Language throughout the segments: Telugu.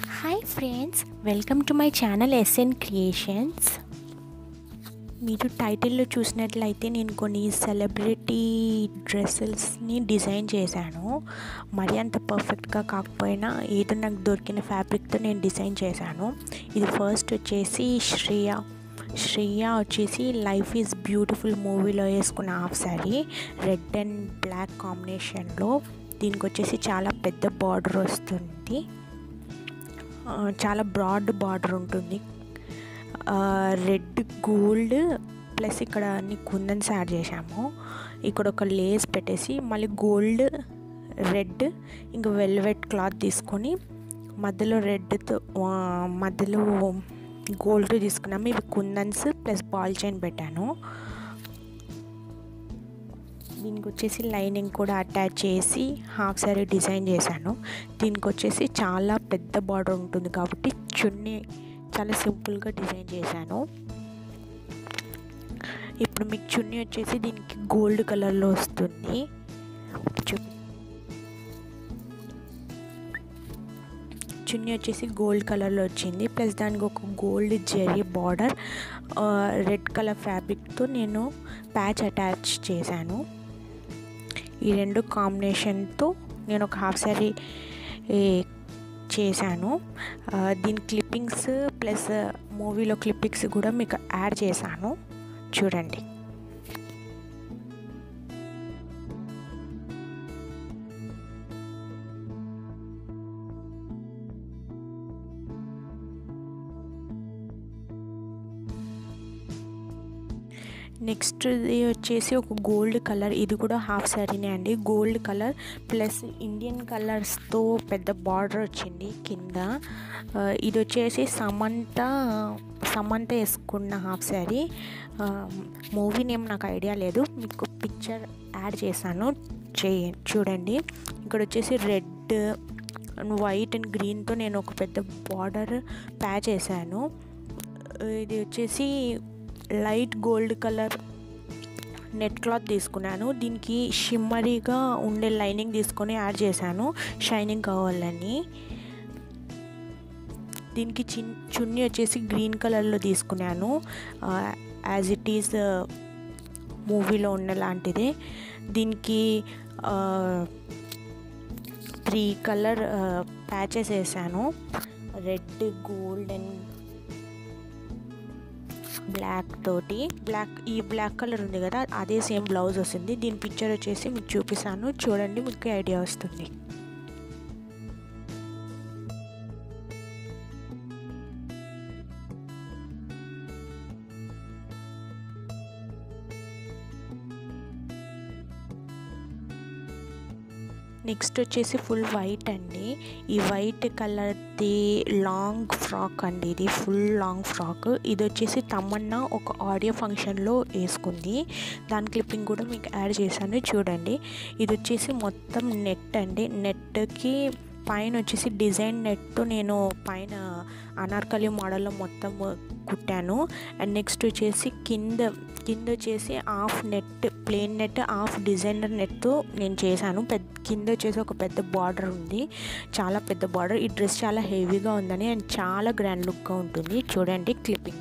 hi friends welcome to my channel SN creations మీరు టైటిల్లో చూసినట్లయితే నేను కొన్ని సెలబ్రిటీ డ్రెస్సెస్ని డిజైన్ చేశాను మరి అంత పర్ఫెక్ట్గా కాకపోయినా ఏదో నాకు దొరికిన ఫ్యాబ్రిక్తో నేను డిజైన్ చేశాను ఇది ఫస్ట్ వచ్చేసి శ్రేయ శ్రేయ వచ్చేసి లైఫ్ ఈజ్ బ్యూటిఫుల్ మూవీలో వేసుకున్న half sari red and black కాంబినేషన్లో దీనికి వచ్చేసి చాలా పెద్ద బార్డర్ వస్తుంది ఆ, చాలా బ్రాడ్ బార్డర్ ఉంటుంది రెడ్ గోల్డ్ ప్లస్ ఇక్కడ అన్ని కుందన్స్ యాడ్ చేసాము ఇక్కడ ఒక లేస్ పెట్టేసి మళ్ళీ గోల్డ్ రెడ్ ఇంకా వెల్వెట్ క్లాత్ తీసుకొని మధ్యలో రెడ్తో మధ్యలో గోల్డ్ తీసుకున్నాము ఇవి కుందన్స్ ప్లస్ బాల్ చైన్ పెట్టాను దీనికి వచ్చేసి లైనింగ్ కూడా అటాచ్ చేసి హాఫ్ సారీ డిజైన్ చేశాను దీనికి వచ్చేసి చాలా పెద్ద బార్డర్ ఉంటుంది కాబట్టి చున్నీ చాలా సింపుల్గా డిజైన్ చేశాను ఇప్పుడు మీకు చున్నీ వచ్చేసి దీనికి గోల్డ్ కలర్లో వస్తుంది చు చున్నీ వచ్చేసి గోల్డ్ కలర్లో వచ్చింది ప్లస్ దానికి ఒక గోల్డ్ జెరీ బార్డర్ రెడ్ కలర్ ఫ్యాబ్రిక్తో నేను ప్యాచ్ అటాచ్ చేశాను ఈ రెండు కాంబినేషన్తో నేను ఒక హాఫ్ శారీ చేశాను ఆ, దీని క్లిప్పింగ్స్ ప్లస్ మూవీలో క్లిప్పింగ్స్ కూడా మీకు యాడ్ చేశాను చూడండి నెక్స్ట్ ఇది వచ్చేసి ఒక గోల్డ్ కలర్ ఇది కూడా హాఫ్ శారీనే అండి గోల్డ్ కలర్ ప్లస్ ఇండియన్ కలర్స్తో పెద్ద బార్డర్ వచ్చింది కింద ఆ, ఇది వచ్చేసి సమంత సమంత వేసుకున్న హాఫ్ శారీ మూవీ నేమ్ నాకు ఐడియా లేదు మీకు పిక్చర్ యాడ్ చేశాను చే చూడండి ఇక్కడ వచ్చేసి రెడ్ అండ్ వైట్ అండ్ గ్రీన్తో నేను ఒక పెద్ద బార్డర్ ప్యాచ్ వేసాను ఇది వచ్చేసి light gold colour net cloth తీసుకున్నాను దీనికి షిమ్మరీగా ఉండే లైనింగ్ తీసుకొని యాడ్ చేశాను షైనింగ్ కావాలని దీనికి చిన్ చున్నీ వచ్చేసి గ్రీన్ కలర్లో తీసుకున్నాను యాజ్ ఇట్ ఈస్ మూవీలో ఉన్న లాంటిదే దీనికి త్రీ కలర్ ప్యాచెస్ వేసాను రెడ్ గోల్డ్ అండ్ బ్లాక్ తోటి బ్లాక్ ఈ బ్లాక్ కలర్ ఉంది కదా అదే సేమ్ బ్లౌజ్ వస్తుంది దీని పిక్చర్ వచ్చేసి మీకు చూపిస్తాను చూడండి మీకు ఐడియా వస్తుంది నెక్స్ట్ వచ్చేసి ఫుల్ వైట్ అండి ఈ వైట్ కలర్ది లాంగ్ ఫ్రాక్ అండి ఇది ఫుల్ లాంగ్ ఫ్రాక్ ఇది వచ్చేసి తమన్నా ఒక ఆడియో ఫంక్షన్లో వేసుకుంది దాని క్లిప్పింగ్ కూడా మీకు యాడ్ చేశాను చూడండి ఇది వచ్చేసి మొత్తం నెట్ అండి నెట్కి పైన వచ్చేసి డిజైన్ నెట్ నేను పైన అనార్కలి మోడల్లో మొత్తం కుట్టాను అండ్ నెక్స్ట్ వచ్చేసి కింద కింద వచ్చేసి half net plain net half designer నెట్తో నేను చేశాను పెద్ద కింద వచ్చేసి ఒక పెద్ద బార్డర్ ఉంది చాలా పెద్ద బార్డర్ ఈ డ్రెస్ చాలా హెవీగా ఉందని అండ్ చాలా గ్రాండ్ లుక్గా ఉంటుంది చూడండి క్లిప్పింగ్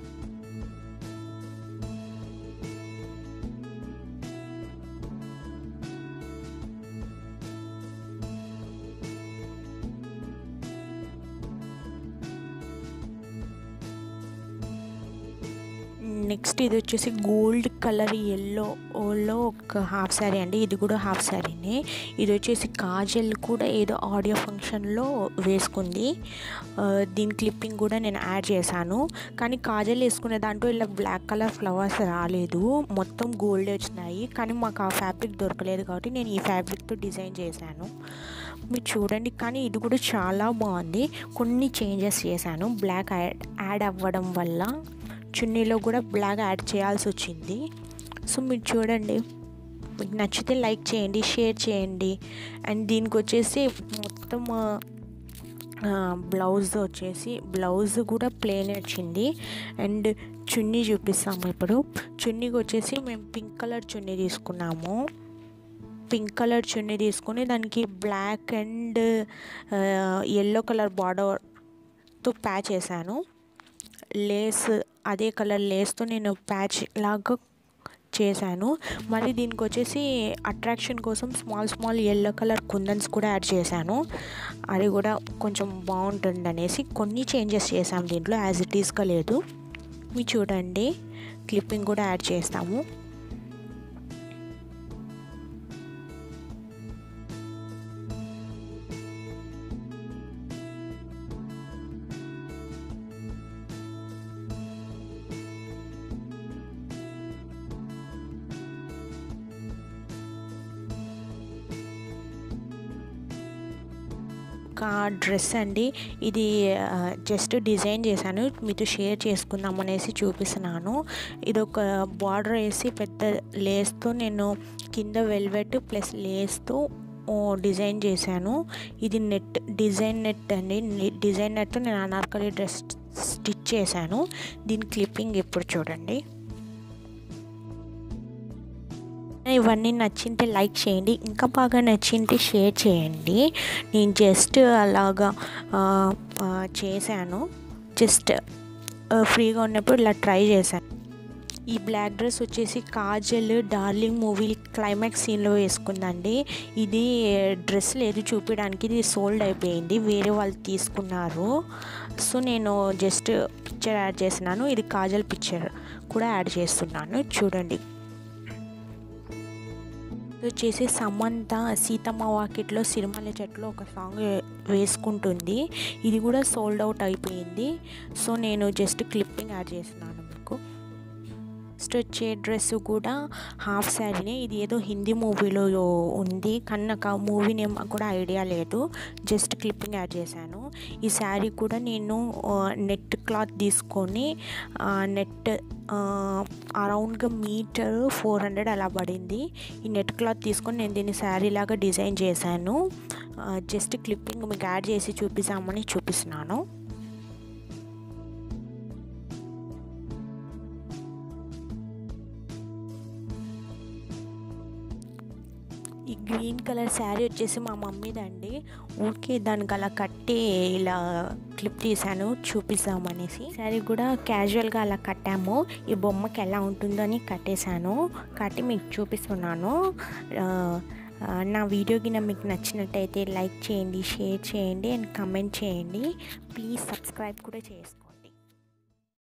నెక్స్ట్ ఇది వచ్చేసి గోల్డ్ కలర్ ఎల్లోలో ఒక హాఫ్ శారీ అండి ఇది కూడా హాఫ్ శారీనే ఇది వచ్చేసి కాజల్ కూడా ఏదో ఆడియో ఫంక్షన్లో వేసుకుంది ఆ, దీని క్లిప్పింగ్ కూడా నేను యాడ్ చేశాను కానీ కాజల్ వేసుకునే దాంట్లో ఇలా బ్లాక్ కలర్ ఫ్లవర్స్ రాలేదు మొత్తం గోల్డ్ వచ్చినాయి కానీ మాకు ఆ ఫ్యాబ్రిక్ దొరకలేదు కాబట్టి నేను ఈ ఫ్యాబ్రిక్తో డిజైన్ చేశాను మీరు చూడండి కానీ ఇది కూడా చాలా బాగుంది కొన్ని చేంజెస్ చేశాను బ్లాక్ యాడ్ యాడ్ అవ్వడం వల్ల చున్నీలో కూడా బ్లాక్ యాడ్ చేయాల్సి వచ్చింది సో మీరు చూడండి మీకు నచ్చితే లైక్ చేయండి షేర్ చేయండి అండ్ దీనికి వచ్చేసి మొత్తం బ్లౌజ్ వచ్చేసి బ్లౌజ్ కూడా ప్లేన్ వచ్చింది అండ్ చున్నీ చూపిస్తాము ఇప్పుడు చున్నీకి వచ్చేసి మేము పింక్ కలర్ చున్నీ తీసుకున్నాము పింక్ కలర్ చున్నీ తీసుకొని దానికి black and yellow colour border తో ప్యాచ్ చేశాను లేస్ అదే కలర్ లేస్తో నేను ప్యాచ్ లాగా చేశాను మళ్ళీ దీనికి వచ్చేసి అట్రాక్షన్ కోసం స్మాల్ స్మాల్ ఎల్లో కలర్ కుందన్స్ కూడా యాడ్ చేశాను అది కూడా కొంచెం బాగుంటుంది అనేసి కొన్ని చేంజెస్ చేసాం దీంట్లో యాజ్ ఇట్ ఈస్గా లేదు మీరు చూడండి క్లిప్పింగ్ కూడా యాడ్ చేస్తాము ఒక డ్రెస్ అండి ఇది జస్ట్ డిజైన్ చేశాను మీతో షేర్ చేసుకుందాం అనేసి చూపిస్తున్నాను ఇది ఒక బార్డర్ వేసి పెద్ద లేస్తో నేను కింద వెల్వెట్ ప్లస్ లేస్తో డిజైన్ చేశాను ఇది నెట్ డిజైన్ నెట్ అండి డిజైన్ నెట్తో నేను అనార్కలి డ్రెస్ స్టిచ్ చేశాను దీని క్లిప్పింగ్ ఇప్పుడు చూడండి ఇవన్నీ నచ్చింటే లైక్ చేయండి ఇంకా బాగా నచ్చింటే షేర్ చేయండి నేను జస్ట్ అలాగా చేశాను జస్ట్ ఫ్రీగా ఉన్నప్పుడు ఇలా ట్రై చేశాను ఈ బ్లాక్ డ్రెస్ వచ్చేసి కాజల్ డార్లింగ్ మూవీ క్లైమాక్స్ సీన్లో వేసుకుందండి ఇది డ్రెస్ లేదు చూపించడానికి ఇది సోల్డ్ అయిపోయింది వేరే వాళ్ళు తీసుకున్నారు సో నేను జస్ట్ పిక్చర్ యాడ్ చేస్తున్నాను ఇది కాజల్ పిక్చర్ కూడా యాడ్ చేస్తున్నాను చూడండి వచ్చేసి సమంత సీతమ్మ వాకిట్లో సిరిమల్ల చెట్లు ఒక సాంగ్ వేసుకుంటుంది ఇది కూడా సోల్డ్ అవుట్ అయిపోయింది సో నేను జస్ట్ క్లిప్పింగ్ యాడ్ చేస్తున్నాను మీకు నెక్స్ట్ వచ్చే డ్రెస్ కూడా హాఫ్ శారీనే ఇది ఏదో హిందీ మూవీలో ఉంది కానీ నాకు ఆ మూవీ నేమ్ కూడా ఐడియా లేదు జస్ట్ క్లిప్పింగ్ యాడ్ చేశాను ఈ శారీ కూడా నేను నెట్ క్లాత్ తీసుకొని నెట్ అరౌండ్గా మీటర్ ఫోర్ హండ్రెడ్ అలా పడింది ఈ నెట్ క్లాత్ తీసుకొని నేను దీన్ని శారీ లాగా డిజైన్ చేశాను జస్ట్ క్లిప్పింగ్ మీకు యాడ్ చేసి చూపిస్తామని చూపిస్తున్నాను ఈ గ్రీన్ కలర్ శారీ వచ్చేసి మా మమ్మీదండి ఊరికే దానికి అలా కట్టి ఇలా క్లిప్ తీసాను చూపిస్తామనేసి శారీ కూడా క్యాజువల్గా అలా కట్టాము ఈ బొమ్మకి ఎలా ఉంటుందో అని కట్టేశాను కట్టి మీకు చూపిస్తున్నాను నా వీడియో కింద మీకు నచ్చినట్టయితే లైక్ చేయండి షేర్ చేయండి అండ్ కమెంట్ చేయండి ప్లీజ్ సబ్స్క్రైబ్ కూడా చేసుకోండి